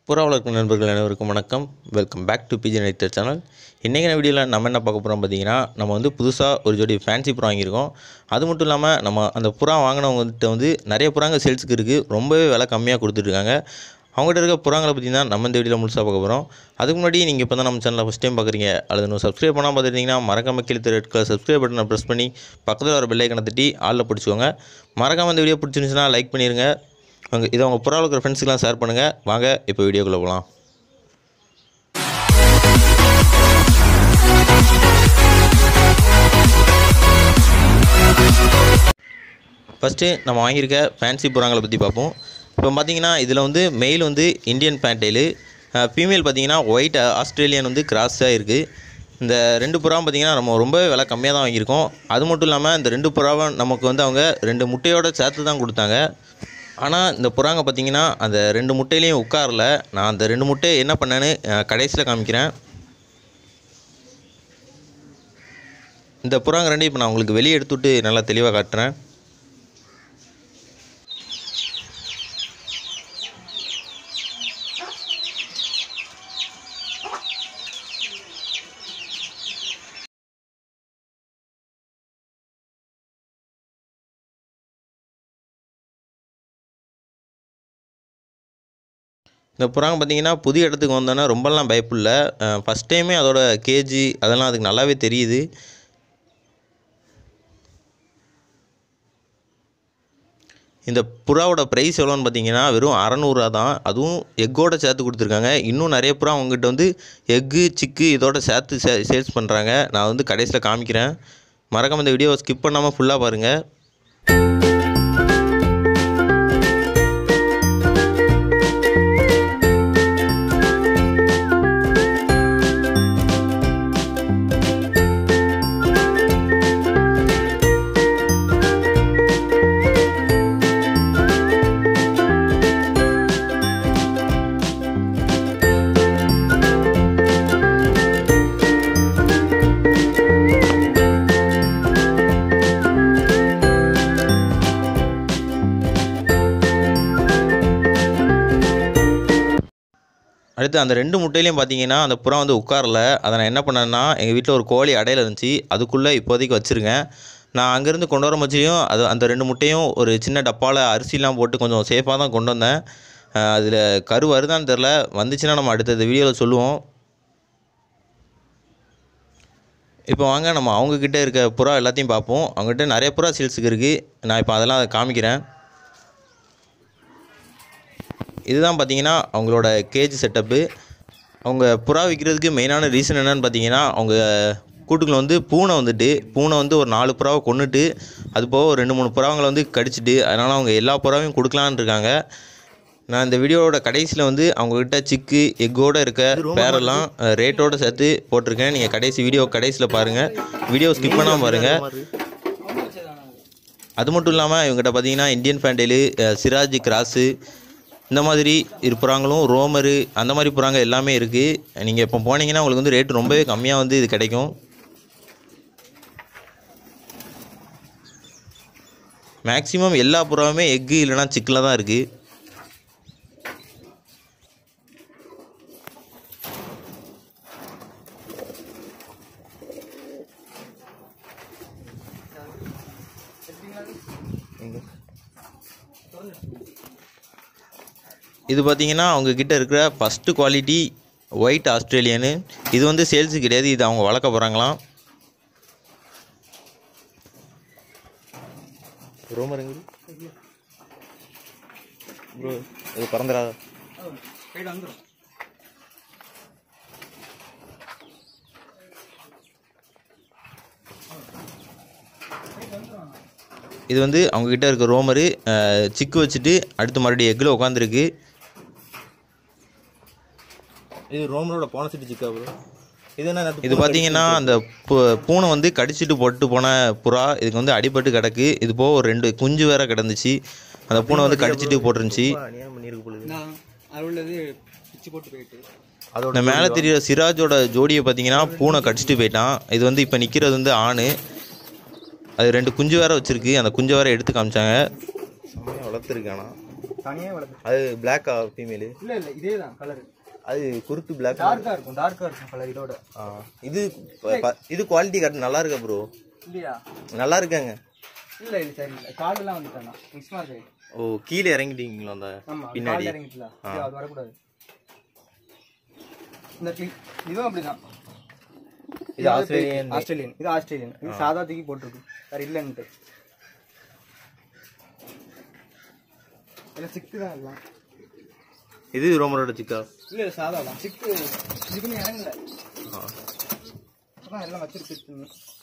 புறா வளர்க்கும் நண்பர்கள் அனைவருக்கும் வணக்கம் welcome back to PG nighter channel இன்றைக்கான வீடியோவில் நம்ம என்ன பார்க்க போகிறோம் பார்த்தீங்கன்னா நம்ம வந்து புதுசாக ஒரு ஜோடி ஃபேன்சி புறா வாங்கியிருக்கோம் அது மட்டும் இல்லாமல் நம்ம அந்த புறா வாங்கினவங்ககிட்ட வந்து நிறைய புறாங்க சேல்ஸுக்கு இருக்குது ரொம்பவே விலை கம்மியாக கொடுத்துட்ருக்காங்க அவங்ககிட்ட இருக்க புறாங்களை பற்றி தான் நம்ம இந்த வீடியோவில் முழுசாக பார்க்க போகிறோம் அதுக்கு முன்னாடி நீங்கள் இப்போ தான் நம்ம சேனலை ஃபஸ்ட் டைம் பார்க்குறீங்க அல்லது இன்னும் சப்ஸ்கிரைப் பண்ணாமல் பார்த்துருந்தீங்கன்னா மறக்காம கீழே ரெட் கலர் சப்ஸ்கிரைப் பட்டனை ப்ரெஸ் பண்ணி பக்கத்தில் வர பெல்லைக்கனை தட்டி ஆளில் பிடிச்சிக்கோங்க மறக்காம இந்த வீடியோ பிடிச்சிருந்துச்சுன்னா லைக் பண்ணிடுங்க உங்கள் இதை உங்கள் புறா இருக்கிற ஃப்ரெண்ட்ஸுக்கெலாம் ஷேர் பண்ணுங்கள் வாங்க இப்போ வீடியோக்குள்ளே போகலாம் ஃபஸ்ட்டு நம்ம வாங்கியிருக்க ஃபேன்சி புறாங்களை பற்றி பார்ப்போம் இப்போ பார்த்தீங்கன்னா இதில் வந்து மெயில் வந்து இந்தியன் பேண்டெயிலு ஃபீமேல் பார்த்தீங்கன்னா ஒயிட் ஆஸ்திரேலியன் வந்து கிராஸாக இருக்குது இந்த ரெண்டு புறாவும் பார்த்தீங்கன்னா நம்ம ரொம்பவே விலை கம்மியாக தான் வாங்கியிருக்கோம் அது மட்டும் இல்லாமல் இந்த ரெண்டு புறாவும் நமக்கு வந்து அவங்க ரெண்டு முட்டையோட சேர்த்து தான் கொடுத்தாங்க ஆனால் இந்த புறாங்க பார்த்தீங்கன்னா அந்த ரெண்டு முட்டையிலையும் உட்காரல நான் அந்த ரெண்டு முட்டை என்ன பண்ணேன்னு கடைசியில் காமிக்கிறேன் இந்த புறாங்க ரெண்டு இப்போ நான் உங்களுக்கு வெளியே எடுத்துவிட்டு நல்லா தெளிவாக காட்டுறேன் இந்த புறாங்க பார்த்தீங்கன்னா புதிய இடத்துக்கு வந்தோன்னா ரொம்பலாம் பயப்படல ஃபஸ்ட் டைமே அதோட கேஜி அதெல்லாம் அதுக்கு நல்லாவே தெரியுது இந்த புறாவோட ப்ரைஸ் எவ்வளோன்னு பார்த்தீங்கன்னா வெறும் அறநூறுவா தான் அதுவும் எக்கோட சேர்த்து கொடுத்துருக்காங்க இன்னும் நிறைய புறா அவங்ககிட்ட வந்து எக்கு சிக்கு இதோட சேர்த்து சே சேல்ஸ் பண்ணுறாங்க நான் வந்து கடைசியில் காமிக்கிறேன் மறக்காம இந்த வீடியோவை ஸ்கிப் பண்ணாமல் ஃபுல்லாக பாருங்கள் அடுத்து அந்த ரெண்டு முட்டையிலையும் பார்த்தீங்கன்னா அந்த புறா வந்து உட்காரல அதை நான் என்ன பண்ணேன்னா எங்கள் வீட்டில் ஒரு கோழி அடையில இருந்துச்சு அதுக்குள்ளே இப்போதைக்கு வச்சுருக்கேன் நான் அங்கேருந்து கொண்டு வர மச்சியும் அது அந்த ரெண்டு முட்டையும் ஒரு சின்ன டப்பாவில் அரிசிலாம் போட்டு கொஞ்சம் சேஃபாக தான் கொண்டு வந்தேன் அதில் கரு வருதான்னு தெரில வந்துச்சுன்னா நம்ம அடுத்த வீடியோவில் சொல்லுவோம் இப்போ வாங்க நம்ம அவங்கக்கிட்ட இருக்க புறா எல்லாத்தையும் பார்ப்போம் அவங்ககிட்ட நிறைய புறா சேல்ஸுக்கு இருக்குது நான் இப்போ அதெல்லாம் காமிக்கிறேன் இதுதான் பார்த்தீங்கன்னா அவங்களோட கேஜ் செட்டப்பு அவங்க புறா விற்கிறதுக்கு மெயினான ரீசன் என்னன்னு பார்த்தீங்கன்னா அவங்க கூட்டுக்குள்ள வந்து பூனை வந்துட்டு பூனை வந்து ஒரு நாலு புறாவை கொண்டுட்டு அது போக ஒரு ரெண்டு மூணு புறாவங்களை வந்து கடிச்சிட்டு அதனால் அவங்க எல்லா புறாவையும் கொடுக்கலான்னு இருக்காங்க நான் இந்த வீடியோவோட கடைசியில் வந்து அவங்கக்கிட்ட சிக்கு எக்கோடு இருக்க பேரெல்லாம் ரேட்டோடு சேர்த்து போட்டிருக்கேன் நீங்கள் கடைசி வீடியோ கடைசியில் பாருங்கள் வீடியோ ஸ்கிப் பண்ணாமல் பாருங்கள் அது மட்டும் இல்லாமல் இவங்ககிட்ட பார்த்தீங்கன்னா இந்தியன் ஃபேண்டெயிலு சிராஜ் கிராஸு இந்த மாதிரி இரு புறாங்களும் ரோமரு அந்த மாதிரி புறாங்க எல்லாமே இருக்குது நீங்கள் இப்போ போனீங்கன்னா உங்களுக்கு வந்து ரேட் ரொம்பவே கம்மியாக வந்து இது கிடைக்கும் மேக்ஸிமம் எல்லா புறாவுமே எக்கு இல்லைனா சிக்கில் தான் இருக்குது இது பார்த்தீங்கன்னா அவங்கக்கிட்ட இருக்கிற ஃபஸ்ட்டு குவாலிட்டி ஒயிட் ஆஸ்திரேலியனு இது வந்து சேல்ஸு கிடையாது இது அவங்க வளர்க்க போகிறாங்களாம் ரோமருங்க ப்ரோ இது பறந்துடாத இது வந்து அவங்கக்கிட்ட இருக்க ரோமரு சிக்கு வச்சுட்டு அடுத்து மறுபடியும் எக்கில் உட்காந்துருக்கு இது ரோமரோட போன சிட்டி சிக்கா ப்ரோ இது என்ன இது பார்த்தீங்கன்னா அந்த பூ- பூனை வந்து கடிச்சிட்டு போட்டு போன புறா இதுக்கு வந்து அடிபட்டு கிடக்கு இது போக ஒரு ரெண்டு குஞ்சு வேற கிடந்துச்சு அந்த பூனை வந்து கடிச்சிட்டு போட்டுருந்துச்சு அநியாயம் பண்ணியிருக்கு பொழுது நான் அது உள்ளது பிச்சு போட்டு போயிட்டு அதோட இந்த மேலே தெரியுற சிராஜோட ஜோடியை பார்த்தீங்கன்னா பூனை கடிச்சிட்டு போயிட்டான் இது வந்து இப்போ நிற்கிறது வந்து ஆண் அது ரெண்டு குஞ்சு வேற வச்சிருக்கு அந்த குஞ்சு வேற எடுத்து காமிச்சாங்க செம்மையா வளர்த்துருக்கானா தனியாக வளர்த்து அது பிளாக்கா ஃபீமேலு இல்லை இல்லை இதே தான் கலரு அது குருத்து பிளாக் டார்க்காக இருக்கும் டார்க்காக இருக்கும் கலர் இதோட இது ப- ப- இது குவாலிட்டி கரெக்ட் நல்லா இருக்கா ப்ரோ இல்லையா நல்லா இருக்காங்க இல்லை இல்லை சரி இல்லை காலெல்லாம் வந்துட்டானா மிக்ஸ் மார்க் ஆகிட்டு ஓ கீழே இறங்கிட்டீங்களா அந்த ஆமாம் பின்னாடி காலில் இறங்கிட்டுல இது அது வரக்கூடாது இந்த கிளி இதுவும் அப்படிதான் இது ஆஸ்திரேலியன் ஆஸ்திரேலியன் இது ஆஸ்திரேலியன் இது சாதா தூக்கி போட்டிருக்கு வேறு இல்லைன்ட்டு இல்லை சிக்கு தான் எல்லாம் இது ரோமரோட சிக்கா இல்லை இல்லை சாதா தான் சிக்கு இதுக்குன்னு இறங்கல அதான் எல்லாம் வச்சிருக்கு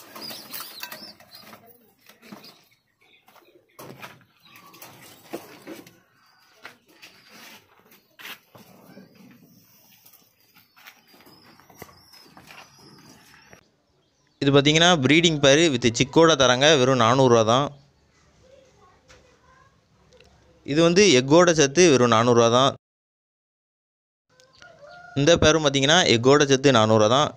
இது பார்த்தீங்கன்னா ப்ரீடிங் பேர் வித் சிக்கோட தராங்க வெறும் நானூறுரூவா தான் இது வந்து எக்கோட சேர்த்து வெறும் நானூறுரூவா தான் இந்த பேரும் பார்த்தீங்கன்னா எக்கோட சேர்த்து நானூறுரூவா தான்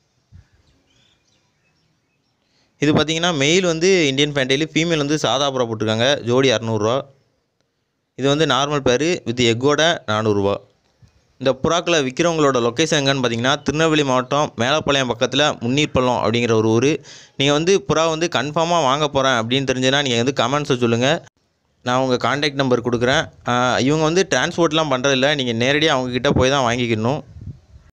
இது பார்த்தீங்கன்னா மெயில் வந்து இந்தியன் ஃபேண்டைலு ஃபீமேல் வந்து சாதா புறா போட்டிருக்காங்க ஜோடி இரநூறுவா இது வந்து நார்மல் பேர் வித் எக்கோட நானூறுரூவா இந்த புறாக்களை விற்கிறவங்களோட லொக்கேஷன் எங்கன்னு பார்த்தீங்கன்னா திருநெல்வேலி மாவட்டம் மேலப்பாளையம் பக்கத்தில் முன்னீர்பள்ளம் அப்படிங்கிற ஒரு ஊர் நீங்கள் வந்து புறா வந்து கன்ஃபார்மாக வாங்க போகிறேன் அப்படின்னு தெரிஞ்சுன்னா நீங்கள் வந்து கமெண்ட்ஸை சொல்லுங்கள் நான் உங்கள் காண்டாக்ட் நம்பர் கொடுக்குறேன் ஆஹ் இவங்க வந்து டிரான்ஸ்போர்ட்லாம் பண்ணுறதில்ல நீங்கள் நேரடியாக அவங்கக்கிட்ட போய் தான் வாங்கிக்கணும்